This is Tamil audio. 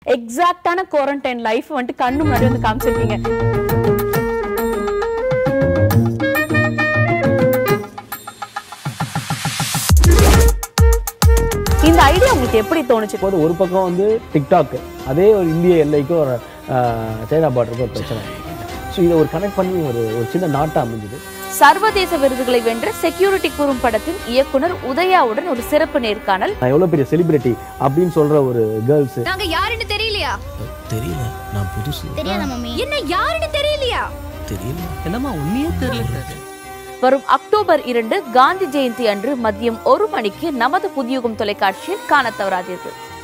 எக்ஸாக்டான குவாரண்டைன் லைஃப் வந்துட்டு கண்ணு முன்னாடி வந்து காமிச்சிருக்கீங்க இந்த ஐடியா உங்களுக்கு எப்படி தோணுச்சு போது ஒரு பக்கம் வந்து டிக்டாக் அதே ஒரு இந்திய எல்லைக்கும் ஒரு ஆஹ், சைனா பார்டருக்கும் ஒரு பிரச்சனை ஸோ இதை ஒரு கனெக்ட் பண்ணி ஒரு ஒரு சின்ன நாட்டா அமைஞ்சுது சர்வதேச விருதுகளை வென்ற செக்யூரிட்டி குறும்படத்தின் இயக்குனர் உதயாவுடன் ஒரு சிறப்பு நேர்காணல் நான் எவ்வளோ பெரிய செலிபிரிட்டி அப்படின்னு சொல்ற ஒரு கேர்ள்ஸ் நாங்க யாருன்னு தெரியலையா தெரியல நான் புதுசு தெரியாத மம்மி என்ன யாருன்னு தெரியலையா தெரியல என்னம்மா உண்மையே தெரியல வரும் அக்டோபர் இரண்டு காந்தி ஜெயந்தி அன்று மதியம் ஒரு மணிக்கு நமது புதியுகம் தொலைக்காட்சியில் காணத் தவறாதீர்கள்